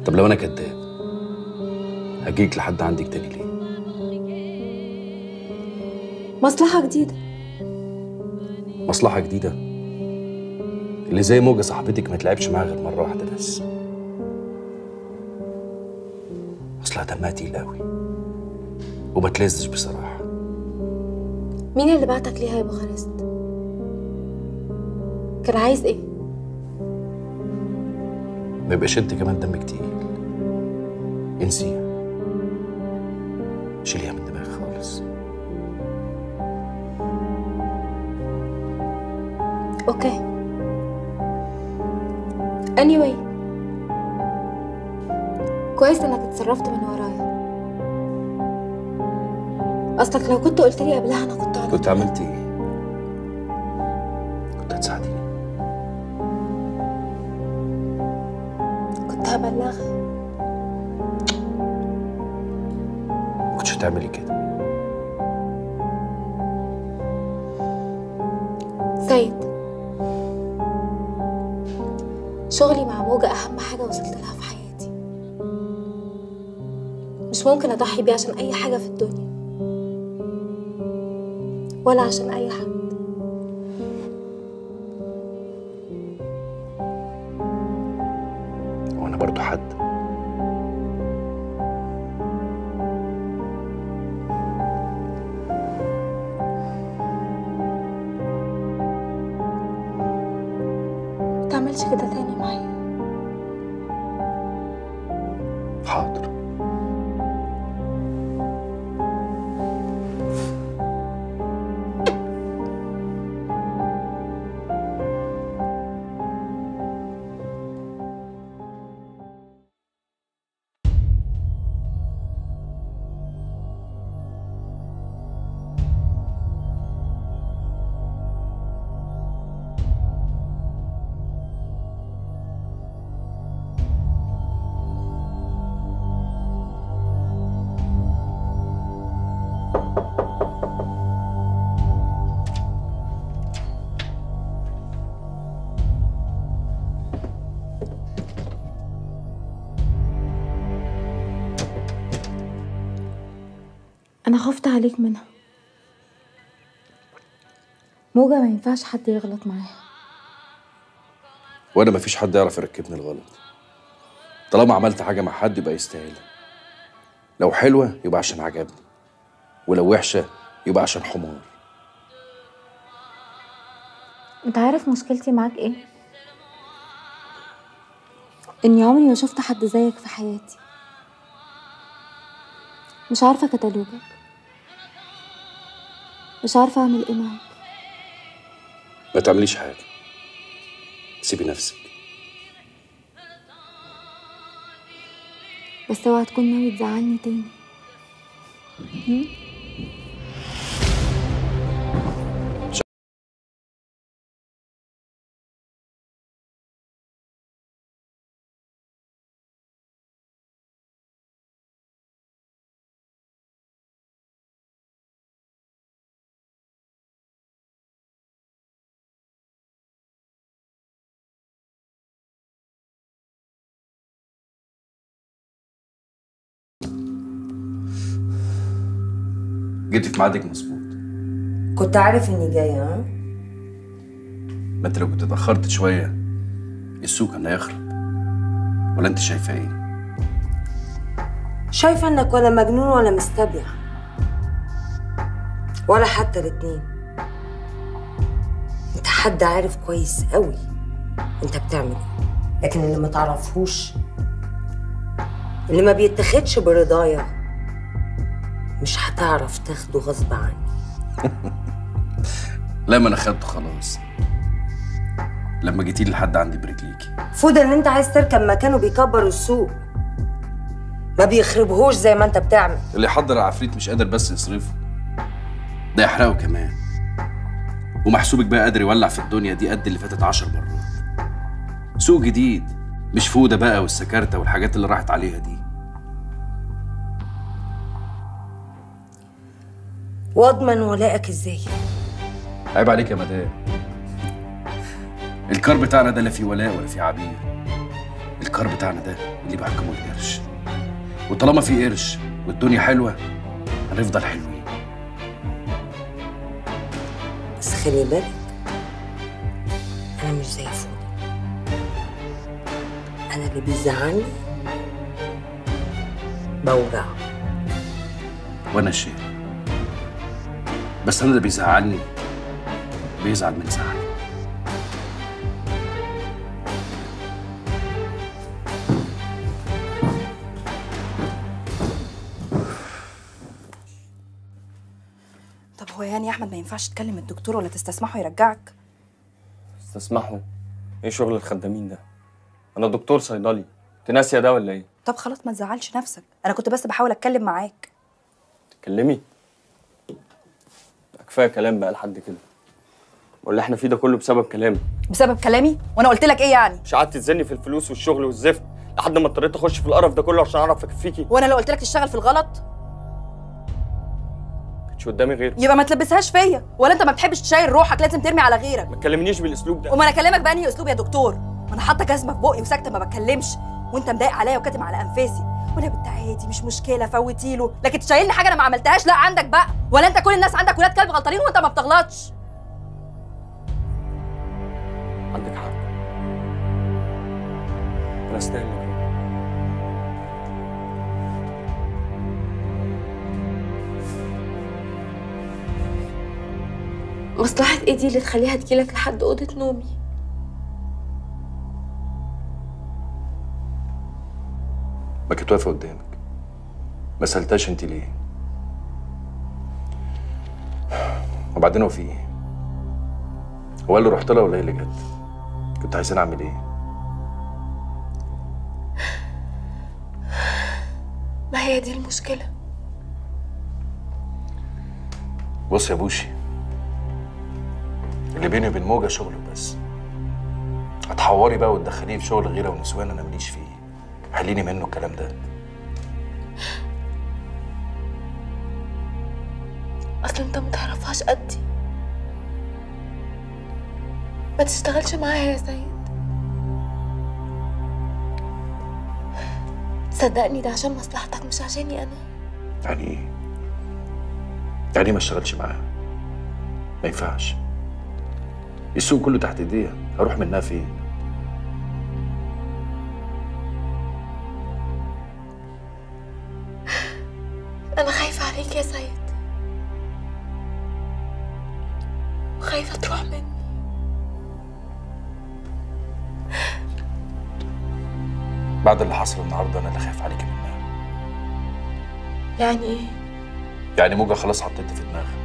طب لو انا كذاب هجيك لحد عندك تاني ليه مصلحة جديدة مصلحه جديده اللي زي موجه صاحبتك ما تلعبش معاها غير مره واحده بس اصلها دمها تقيل قوي وما تلزش بصراحه مين اللي بعتك ليها يا بوخارست كان عايز ايه ما يبقاش انت كمان دمك تقيل انسيها شيليها من دماغك خالص اوكي anyway كويس انك اتصرفت من ورايا اصلك لو كنت قلت لي قبلها انا كنت على كنت عملت ايه كنت هتساعديني كنت هبلغها ما كنتش هتعملي كده سيد شغلي مع موجة أهم حاجة وصلت لها في حياتي مش ممكن أضحي بيه عشان أي حاجة في الدنيا ولا عشان أي حد وانا برضو حد متعملش كده تاني معايا حاضر أنا خفت عليك منها موجة ما ينفعش حد يغلط معاها وانا مفيش حد يعرف يركبني الغلط طالما عملت حاجه مع حد يبقى يستاهلها لو حلوه يبقى عشان عجبني ولو وحشه يبقى عشان حمار انت عارف مشكلتي معاك ايه اني عمري ما شفت حد زيك في حياتي مش عارفه كتالوجك مش عارفه اعمل ايه معاك ما تعمليش حاجه سيبي نفسك بس اوعى تكون ناوي تزعلني تاني هم؟ جيتي في ميعادك مظبوط كنت عارف اني جايه ها ما انت لو كنت اتاخرت شويه السوق كان هيخرب ولا انت شايفه ايه شايفه انك ولا مجنون ولا مستبيع ولا حتى الاتنين انت حد عارف كويس قوي انت بتعمل ايه لكن اللي ما تعرفهوش اللي ما بيتاخدش برضايا مش هتعرف تاخده غصب عني لا ما انا خدته خلاص لما جيتي لي لحد عندي برجليكي فوده ان انت عايز تركب مكانه بيكبر السوق ما بيخربهوش زي ما انت بتعمل اللي يحضر العفريت مش قادر بس يصرفه ده يحرقه كمان ومحسوبك بقى قادر يولع في الدنيا دي قد اللي فاتت عشر مرات سوق جديد مش فودة بقى والسكرتة والحاجات اللي راحت عليها دي واضمن ولائك ازاي عيب عليك يا مدام الكار بتاعنا ده لا فيه ولاء ولا فيه عبير الكار بتاعنا ده اللي بيحكمه القرش وطالما في قرش والدنيا حلوه هنفضل حلوين بس خلي بالك انا مش زي فوق انا اللي بيزعلني بوجع وانا شيء بس انا اللي بيزعلني بيزعل من زعلي طب هو يعني يا احمد ما ينفعش تكلم الدكتور ولا تستسمحه يرجعك استسمحوا ايه شغل الخدامين ده انا دكتور صيدلي انت ناسيه ده ولا ايه طب خلاص ما تزعلش نفسك انا كنت بس بحاول اتكلم معاك تكلمي كفايه كلام بقى لحد كده واللي احنا فيه ده كله بسبب كلامي بسبب كلامي وانا قلت لك ايه يعني مش قعدت تزني في الفلوس والشغل والزفت لحد ما اضطريت اخش في القرف ده كله عشان اعرف اكفيكي وانا لو قلت لك تشتغل في الغلط مش قدامي غير يبقى ما تلبسهاش فيا ولا انت ما بتحبش تشايل روحك لازم ترمي على غيرك ما تكلمنيش بالاسلوب ده وما انا اكلمك بانهي اسلوب يا دكتور ما انا حاطه جزمه في بقي وساكته ما بتكلمش وانت مضايق عليا وكاتم على انفاسي وانا بنت عادي مش مشكله فوتيله لكن تشيلني حاجه انا ما عملتهاش لا عندك بقى ولا انت كل الناس عندك ولاد كلب غلطانين وانت ما بتغلطش عندك حق انا استاهل كده. مصلحة ايه دي اللي تخليها تجيلك لحد أوضة نومي ما كنت واقفه قدامك ما سالتهاش انت ليه وبعدين هو في ايه هو اللي رحت لها ولا ايه اللي جت كنت عايزين اعمل ايه ما هي دي المشكلة بص يا بوشي اللي بيني وبين موجة شغل بس هتحوري بقى وتدخليه في شغل غيره ونسوان انا ماليش فيه حليني منه الكلام ده أصل أنت متعرفهاش قدي ما تشتغلش معاها يا سيد صدقني ده عشان مصلحتك مش عشاني أنا يعني ايه يعني إيه ما اشتغلش معاها ما ينفعش السوق كله تحت ايديها هروح منها فين أنا خايفة عليك يا سيد وخايفة تروح مني بعد اللي حصل النهارده انا اللي خايف عليكي منها يعني إيه؟ يعني موجة خلاص حطيت في دماغها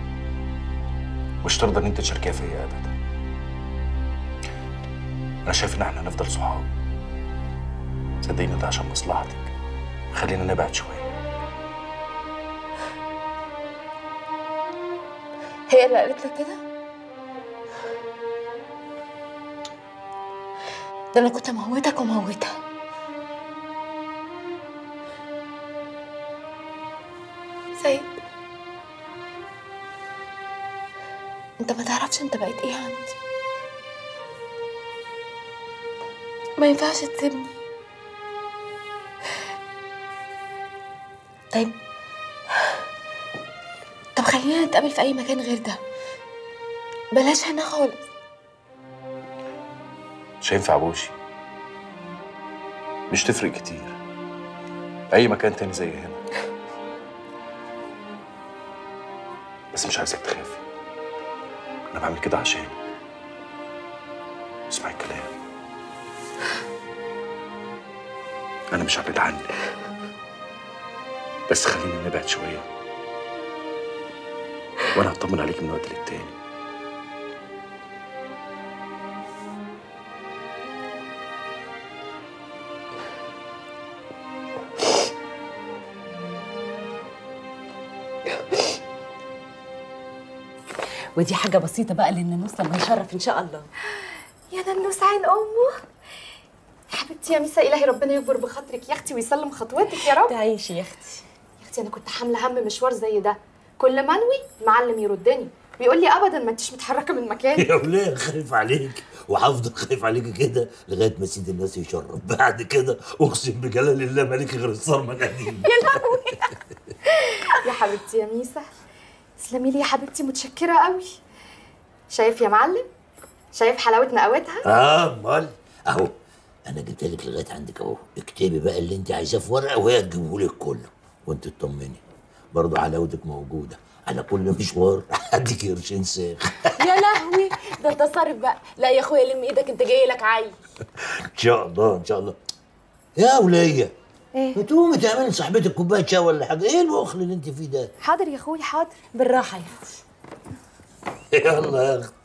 مش ترضى ان انت تشاركيها فيا ابدا انا شايف ان احنا هنفضل صحاب صدقيني ده عشان مصلحتك خلينا نبعد شويه هي اللي قالت لك كده؟ ده أنا كنت أموتك وموتها سيد أنت ما تعرفش أنت بقيت إيه عندي ما ينفعش تسيبني طيب طب خلينا نتقابل في أي مكان غير ده بلاش هنا خالص مش هينفع بوشي مش تفرق كتير اي مكان تاني زي هنا بس مش عايزك تخافي انا بعمل كده عشانك اسمعي الكلام انا مش هبعد عنك بس خلينا نبعد شويه وانا هطمن عليك من وقت للتاني ودي حاجة بسيطة بقى للنانوس لما نشرف إن شاء الله يا ننوس عين امه حبيبتي يا ميسا الهي ربنا يكبر بخاطرك يا اختي ويسلم خطوتك يا رب تعيشي يا أختي يا اختي انا كنت حامله هم مشوار زي ده كل ما انوي المعلم يردني ويقول لي ابدا ما انتش متحركه من مكانك يا وليه خايف عليك وهفضل خايف عليكي كده لغايه ما سيد الناس يشرب بعد كده اقسم بجلال الله مالكي غير الصرمه القديم يا حبيبتي يا ميسا تسلمي لي يا حبيبتي متشكره قوي شايف يا معلم شايف حلاوه نقوتها اه امال اهو انا جبت لك لغايه عندك اهو اكتبي بقى اللي انت عايزاه في ورقه وهي تجيبه لك كله وانت تطمني برضه حلاوتك موجوده على كل مشوار هديك قرشين ساخ يا لهوي ده انت صارف بقى لا يا اخويا لم ايدك انت جاي لك عيل ان شاء الله ان شاء الله يا وليه ايه ما تقومي تعملي لصاحبتك كوبايه شاي ولا حاجه ايه الوخل اللي انت فيه ده حاضر يا اخوي حاضر بالراحه يا اختي يلا يا اخت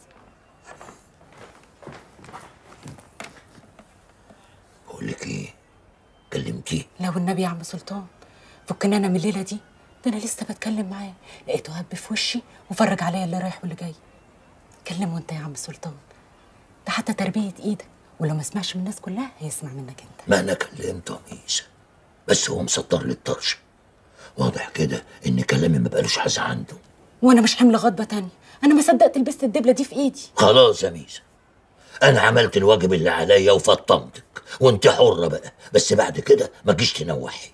بقول لك ايه كلمتيه لو النبي يا عم سلطان فكنا انا من الليله دي ده انا لسه بتكلم معاه لقيته هب في وشي وفرج عليا اللي رايح واللي جاي كلمه انت يا عم سلطان ده حتى تربيه ايدك ولو ما سمعش من الناس كلها هيسمع منك انت ما انا كلمته يا ميسا بس هو مسطر لي الطرش واضح كده ان كلامي ما بقالوش حاجه عنده وانا مش حامله غضبه تانية انا ما صدقت لبست الدبله دي في ايدي خلاص يا ميسا انا عملت الواجب اللي عليا وفطمتك وانت حره بقى بس بعد كده ما تجيش تنوحي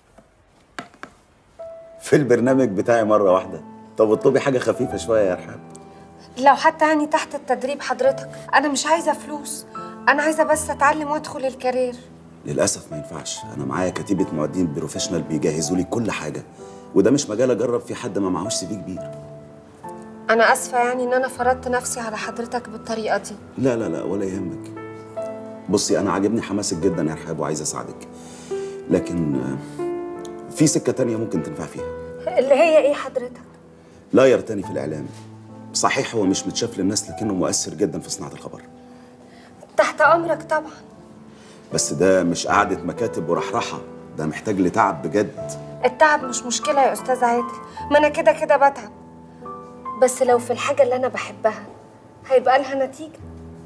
في البرنامج بتاعي مرة واحدة طب اطلبي حاجة خفيفة شوية يا رحاب لو حتى يعني تحت التدريب حضرتك انا مش عايزه فلوس انا عايزه بس اتعلم وادخل الكارير للأسف ما ينفعش أنا معايا كتيبة معدين بروفيشنال بيجهزوا لي كل حاجة وده مش مجال أجرب فيه حد ما معهوش سي في كبير انا اسفه يعني ان انا فرضت نفسي على حضرتك بالطريقه دي لا لا لا ولا يهمك بصي أنا عاجبني حماسك جدا يا رحاب وعايز أساعدك لكن آه، في سكة تانية ممكن تنفع فيها اللي هي ايه حضرتك لا يرتني في الإعلام صحيح هو مش متشاف للناس لكنه مؤثر جدا في صناعة الخبر تحت امرك طبعا بس ده مش قعدة مكاتب ورحرحة ده محتاج لتعب بجد التعب مش مشكله يا استاذ عادل ما انا كده كده بتعب بس لو في الحاجه اللي انا بحبها هيبقى لها نتيجه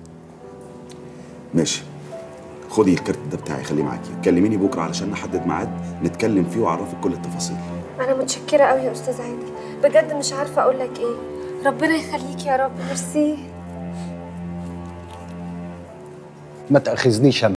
ماشي خدي الكارت ده بتاعي خليه معاكي كلميني بكره علشان نحدد ميعاد نتكلم فيه واعرفك كل التفاصيل انا متشكره قوي يا استاذ عادل بجد مش عارفه اقول لك ايه ربنا يخليك يا رب ميرسي ما تاخذنيش انا